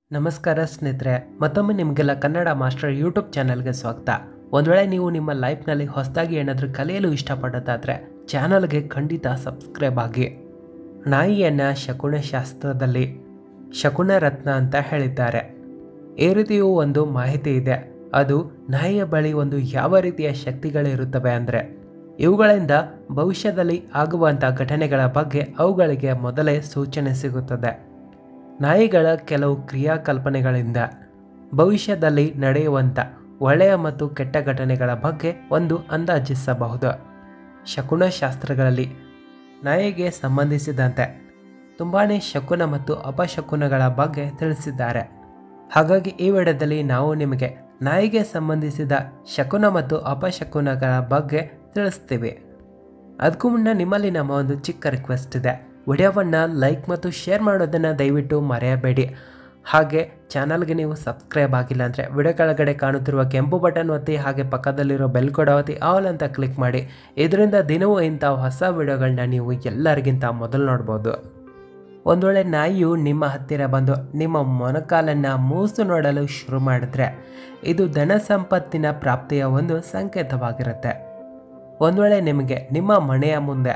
ನಮಸ್ಕಾರ ಸ್ನೇಹಿತರೆ ಮತ್ತೊಮ್ಮೆ ನಿಮಗೆಲ್ಲ ಕನ್ನಡ ಮಾಸ್ಟರ್ ಯೂಟ್ಯೂಬ್ ಚಾನಲ್ಗೆ ಸ್ವಾಗತ ಒಂದು ವೇಳೆ ನೀವು ನಿಮ್ಮ ಲೈಫ್ನಲ್ಲಿ ಹೊಸದಾಗಿ ಏನಾದರೂ ಕಲಿಯಲು ಇಷ್ಟಪಡೋದಾದರೆ ಚಾನಲ್ಗೆ ಖಂಡಿತ ಸಬ್ಸ್ಕ್ರೈಬ್ ಆಗಿ ನಾಯಿಯನ್ನು ಶಕುನಶಾಸ್ತ್ರದಲ್ಲಿ ಶಕುನ ರತ್ನ ಅಂತ ಹೇಳಿದ್ದಾರೆ ಈ ರೀತಿಯೂ ಒಂದು ಮಾಹಿತಿ ಇದೆ ಅದು ನಾಯಿಯ ಬಳಿ ಒಂದು ಯಾವ ರೀತಿಯ ಶಕ್ತಿಗಳಿರುತ್ತವೆ ಅಂದರೆ ಇವುಗಳಿಂದ ಭವಿಷ್ಯದಲ್ಲಿ ಆಗುವಂಥ ಘಟನೆಗಳ ಬಗ್ಗೆ ಅವುಗಳಿಗೆ ಮೊದಲೇ ಸೂಚನೆ ಸಿಗುತ್ತದೆ ನಾಯಿಗಳ ಕೆಲವು ಕ್ರಿಯಾಕಲ್ಪನೆಗಳಿಂದ ಭವಿಷ್ಯದಲ್ಲಿ ನಡೆಯುವಂಥ ಒಳ್ಳೆಯ ಮತ್ತು ಕೆಟ್ಟ ಘಟನೆಗಳ ಬಗ್ಗೆ ಒಂದು ಅಂದಾಜಿಸಬಹುದು ಶಕುನಶಾಸ್ತ್ರಗಳಲ್ಲಿ ನಾಯಿಗೆ ಸಂಬಂಧಿಸಿದಂತೆ ತುಂಬಾ ಶಕುನ ಮತ್ತು ಅಪಶಕುನಗಳ ಬಗ್ಗೆ ತಿಳಿಸಿದ್ದಾರೆ ಹಾಗಾಗಿ ಈ ವಿಡಿಯೋದಲ್ಲಿ ನಾವು ನಿಮಗೆ ನಾಯಿಗೆ ಸಂಬಂಧಿಸಿದ ಶಕುನ ಮತ್ತು ಅಪಶಕುನಗಳ ಬಗ್ಗೆ ತಿಳಿಸ್ತೀವಿ ಅದಕ್ಕೂ ಮುನ್ನ ನಿಮ್ಮಲ್ಲಿ ನಮ್ಮ ಒಂದು ಚಿಕ್ಕ ರಿಕ್ವೆಸ್ಟ್ ಇದೆ ವಿಡಿಯೋವನ್ನು ಲೈಕ್ ಮತ್ತು ಶೇರ್ ಮಾಡೋದನ್ನು ದಯವಿಟ್ಟು ಮರೆಯಬೇಡಿ ಹಾಗೆ ಚಾನಲ್ಗೆ ನೀವು ಸಬ್ಸ್ಕ್ರೈಬ್ ಆಗಿಲ್ಲ ಅಂದರೆ ವಿಡಿಯೋ ಕೆಳಗಡೆ ಕಾಣುತ್ತಿರುವ ಕೆಂಪು ಬಟನ್ ಒತ್ತಿ ಹಾಗೆ ಪಕ್ಕದಲ್ಲಿರೋ ಬೆಲ್ ಕೂಡ ಒತ್ತಿ ಆಲ್ ಅಂತ ಕ್ಲಿಕ್ ಮಾಡಿ ಇದರಿಂದ ದಿನವೂ ಇಂಥ ಹೊಸ ವಿಡಿಯೋಗಳನ್ನ ನೀವು ಎಲ್ಲರಿಗಿಂತ ಮೊದಲು ನೋಡ್ಬೋದು ಒಂದು ವೇಳೆ ನಾಯಿಯು ನಿಮ್ಮ ಹತ್ತಿರ ಬಂದು ನಿಮ್ಮ ಮೊಣಕಾಲನ್ನು ಮೂಸು ನೋಡಲು ಶುರು ಮಾಡಿದ್ರೆ ಇದು ಧನ ಸಂಪತ್ತಿನ ಪ್ರಾಪ್ತಿಯ ಒಂದು ಸಂಕೇತವಾಗಿರುತ್ತೆ ಒಂದು ವೇಳೆ ನಿಮಗೆ ನಿಮ್ಮ ಮನೆಯ ಮುಂದೆ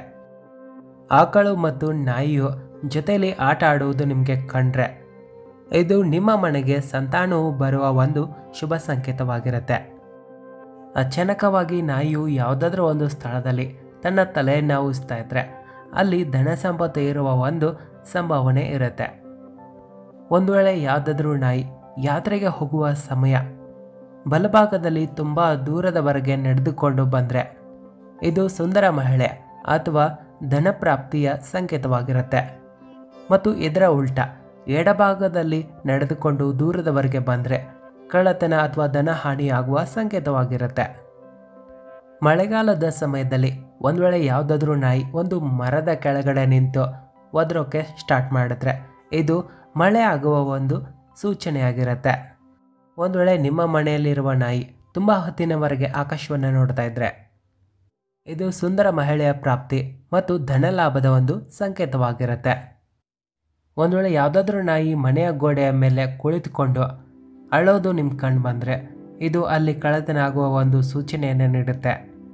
ಆಕಳು ಮತ್ತು ನಾಯಿಯು ಜೊತೆಯಲ್ಲಿ ಆಟ ಆಡುವುದು ನಿಮಗೆ ಕಂಡ್ರೆ ಇದು ನಿಮ್ಮ ಮನೆಗೆ ಸಂತಾನವು ಬರುವ ಒಂದು ಶುಭ ಸಂಕೇತವಾಗಿರುತ್ತೆ ಅಚಾನಕವಾಗಿ ನಾಯಿಯು ಯಾವುದಾದ್ರೂ ಒಂದು ಸ್ಥಳದಲ್ಲಿ ತನ್ನ ತಲೆಯನ್ನು ಊಸ್ತಾ ಇದ್ರೆ ಅಲ್ಲಿ ಧನ ಸಂಪತ್ತು ಇರುವ ಒಂದು ಸಂಭಾವನೆ ಇರುತ್ತೆ ಒಂದು ವೇಳೆ ಯಾವುದಾದ್ರೂ ನಾಯಿ ಯಾತ್ರೆಗೆ ಹೋಗುವ ಸಮಯ ಬಲಭಾಗದಲ್ಲಿ ತುಂಬ ದೂರದವರೆಗೆ ನಡೆದುಕೊಂಡು ಬಂದರೆ ಇದು ಸುಂದರ ಮಹಿಳೆ ಅಥವಾ ಧನಪ್ರಾಪ್ತಿಯ ಸಂಕೇತವಾಗಿರುತ್ತೆ ಮತ್ತು ಇದರ ಉಲ್ಟ ಎಡಭಾಗದಲ್ಲಿ ನಡೆದುಕೊಂಡು ದೂರದವರೆಗೆ ಬಂದರೆ ಕಳ್ಳತನ ಅಥವಾ ಧನ ಹಾನಿಯಾಗುವ ಸಂಕೇತವಾಗಿರುತ್ತೆ ಮಳೆಗಾಲದ ಸಮಯದಲ್ಲಿ ಒಂದು ವೇಳೆ ಯಾವುದಾದ್ರೂ ನಾಯಿ ಒಂದು ಮರದ ಕೆಳಗಡೆ ನಿಂತು ಒದರೋಕೆ ಸ್ಟಾರ್ಟ್ ಮಾಡಿದ್ರೆ ಇದು ಮಳೆ ಆಗುವ ಒಂದು ಸೂಚನೆಯಾಗಿರುತ್ತೆ ಒಂದು ವೇಳೆ ನಿಮ್ಮ ಮನೆಯಲ್ಲಿರುವ ನಾಯಿ ತುಂಬ ಹೊತ್ತಿನವರೆಗೆ ಆಕಾಶವನ್ನು ನೋಡ್ತಾ ಇದ್ರೆ ಇದು ಸುಂದರ ಮಹಿಳೆಯ ಪ್ರಾಪ್ತಿ ಮತ್ತು ಧನಲಾಭದ ಒಂದು ಸಂಕೇತವಾಗಿರುತ್ತೆ ಒಂದು ವೇಳೆ ಯಾವುದಾದ್ರೂ ನಾಯಿ ಮನೆಯ ಗೋಡೆಯ ಮೇಲೆ ಕುಳಿತುಕೊಂಡು ಅಳೋದು ನಿಮ್ಮ ಕಂಡು ಬಂದರೆ ಇದು ಅಲ್ಲಿ ಕಳ್ಳತನ ಆಗುವ ಒಂದು ಸೂಚನೆಯನ್ನು ನೀಡುತ್ತೆ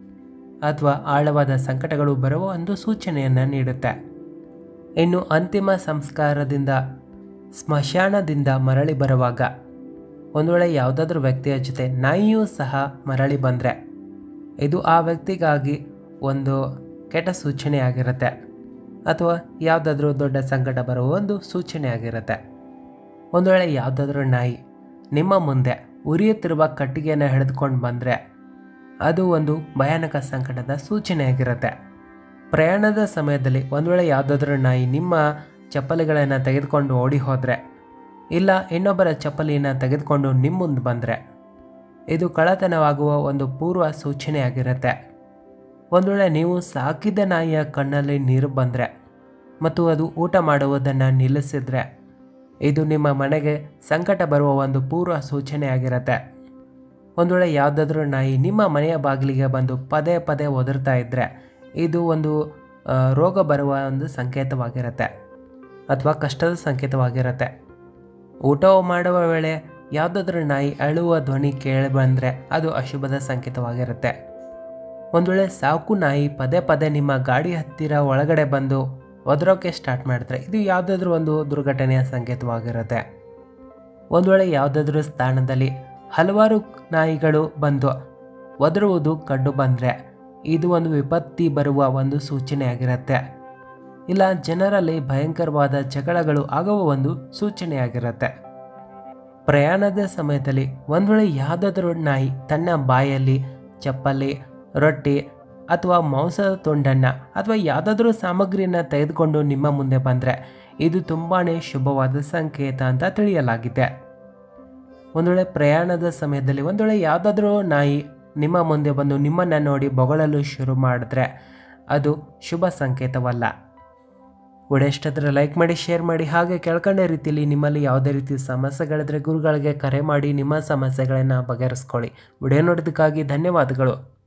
ಅಥವಾ ಆಳವಾದ ಸಂಕಟಗಳು ಬರುವ ಒಂದು ಸೂಚನೆಯನ್ನು ನೀಡುತ್ತೆ ಇನ್ನು ಅಂತಿಮ ಸಂಸ್ಕಾರದಿಂದ ಸ್ಮಶಾನದಿಂದ ಮರಳಿ ಬರುವಾಗ ಒಂದು ವೇಳೆ ಯಾವುದಾದ್ರೂ ವ್ಯಕ್ತಿಯ ಜೊತೆ ನಾಯಿಯೂ ಸಹ ಮರಳಿ ಬಂದರೆ ಇದು ಆ ವ್ಯಕ್ತಿಗಾಗಿ ಒಂದು ಕೆಟ್ಟ ಸೂಚನೆಯಾಗಿರುತ್ತೆ ಅಥವಾ ಯಾವುದಾದ್ರೂ ದೊಡ್ಡ ಸಂಕಟ ಬರುವ ಒಂದು ಸೂಚನೆಯಾಗಿರುತ್ತೆ ಒಂದು ವೇಳೆ ಯಾವುದಾದ್ರೂ ನಾಯಿ ನಿಮ್ಮ ಮುಂದೆ ಉರಿಯುತ್ತಿರುವ ಕಟ್ಟಿಗೆಯನ್ನು ಹಿಡಿದುಕೊಂಡು ಬಂದರೆ ಅದು ಒಂದು ಭಯಾನಕ ಸಂಕಟದ ಸೂಚನೆಯಾಗಿರುತ್ತೆ ಪ್ರಯಾಣದ ಸಮಯದಲ್ಲಿ ಒಂದು ವೇಳೆ ಯಾವುದಾದ್ರೂ ನಾಯಿ ನಿಮ್ಮ ಚಪ್ಪಲಿಗಳನ್ನು ತೆಗೆದುಕೊಂಡು ಓಡಿ ಹೋದರೆ ಇಲ್ಲ ಇನ್ನೊಬ್ಬರ ಚಪ್ಪಲಿಯನ್ನು ತೆಗೆದುಕೊಂಡು ನಿಮ್ಮ ಮುಂದೆ ಬಂದರೆ ಇದು ಕಳ್ಳತನವಾಗುವ ಒಂದು ಪೂರ್ವ ಸೂಚನೆಯಾಗಿರುತ್ತೆ ಒಂದು ವೇಳೆ ನೀವು ಸಾಕಿದ ನಾಯಿಯ ಕಣ್ಣಲ್ಲಿ ನೀರು ಬಂದರೆ ಮತ್ತು ಅದು ಊಟ ಮಾಡುವುದನ್ನು ನಿಲ್ಲಿಸಿದರೆ ಇದು ನಿಮ್ಮ ಮನೆಗೆ ಸಂಕಟ ಬರುವ ಒಂದು ಪೂರ್ವ ಸೂಚನೆಯಾಗಿರುತ್ತೆ ಒಂದು ವೇಳೆ ಯಾವುದಾದ್ರೂ ನಾಯಿ ನಿಮ್ಮ ಮನೆಯ ಬಾಗಿಲಿಗೆ ಬಂದು ಪದೇ ಪದೇ ಒದರ್ತಾ ಇದ್ದರೆ ಇದು ಒಂದು ಆ, ರೋಗ ಬರುವ ಒಂದು ಸಂಕೇತವಾಗಿರುತ್ತೆ ಅಥವಾ ಕಷ್ಟದ ಸಂಕೇತವಾಗಿರುತ್ತೆ ಊಟ ಮಾಡುವ ವೇಳೆ ಯಾವುದಾದ್ರೂ ನಾಯಿ ಅಳುವ ಧ್ವನಿ ಕೇಳಿ ಬಂದರೆ ಅದು ಅಶುಭದ ಸಂಕೇತವಾಗಿರುತ್ತೆ ಒಂದು ವೇಳೆ ಸಾಕು ನಾಯಿ ಪದೇ ಪದೇ ನಿಮ್ಮ ಗಾಡಿ ಹತ್ತಿರ ಒಳಗಡೆ ಬಂದು ಒದರೋಕೆ ಸ್ಟಾರ್ಟ್ ಮಾಡಿದ್ರೆ ಇದು ಯಾವುದಾದ್ರೂ ಒಂದು ದುರ್ಘಟನೆಯ ಸಂಕೇತವಾಗಿರುತ್ತೆ ಒಂದು ವೇಳೆ ಯಾವುದಾದ್ರೂ ಸ್ಥಾನದಲ್ಲಿ ಹಲವಾರು ನಾಯಿಗಳು ಬಂದು ಒದರುವುದು ಕಂಡು ಬಂದರೆ ಇದು ಒಂದು ವಿಪತ್ತಿ ಬರುವ ಒಂದು ಸೂಚನೆಯಾಗಿರುತ್ತೆ ಇಲ್ಲ ಜನರಲ್ಲಿ ಭಯಂಕರವಾದ ಜಗಳಗಳು ಆಗುವ ಒಂದು ಸೂಚನೆಯಾಗಿರುತ್ತೆ ಪ್ರಯಾಣದ ಸಮಯದಲ್ಲಿ ಒಂದು ವೇಳೆ ಯಾವುದಾದ್ರೂ ನಾಯಿ ತನ್ನ ಬಾಯಲ್ಲಿ ಚಪ್ಪಲಿ ರೊಟ್ಟಿ ಅಥವಾ ಮಾಂಸದ ತುಂಡನ್ನು ಅಥವಾ ಯಾವುದಾದ್ರೂ ಸಾಮಗ್ರಿಯನ್ನು ತೆಗೆದುಕೊಂಡು ನಿಮ್ಮ ಮುಂದೆ ಬಂದರೆ ಇದು ತುಂಬಾ ಶುಭವಾದ ಸಂಕೇತ ಅಂತ ತಿಳಿಯಲಾಗಿದೆ ಒಂದು ವೇಳೆ ಪ್ರಯಾಣದ ಸಮಯದಲ್ಲಿ ಒಂದು ವೇಳೆ ಯಾವುದಾದ್ರೂ ನಾಯಿ ನಿಮ್ಮ ಮುಂದೆ ಬಂದು ನಿಮ್ಮನ್ನು ನೋಡಿ ಬೊಗಳಲು ಶುರು ಮಾಡಿದ್ರೆ ಅದು ಶುಭ ಸಂಕೇತವಲ್ಲ ವಿಡಿಯೋ ಇಷ್ಟಾದರೆ ಲೈಕ್ ಮಾಡಿ ಶೇರ್ ಮಾಡಿ ಹಾಗೆ ಕೆಳ್ಕೊಂಡ ರೀತಿಯಲ್ಲಿ ನಿಮ್ಮಲ್ಲಿ ಯಾವುದೇ ರೀತಿ ಸಮಸ್ಯೆಗಳಿದ್ರೆ ಗುರುಗಳಿಗೆ ಕರೆ ಮಾಡಿ ನಿಮ್ಮ ಸಮಸ್ಯೆಗಳನ್ನು ಬಗೆಹರಿಸ್ಕೊಳ್ಳಿ ವಿಡಿಯೋ ನೋಡೋದಕ್ಕಾಗಿ ಧನ್ಯವಾದಗಳು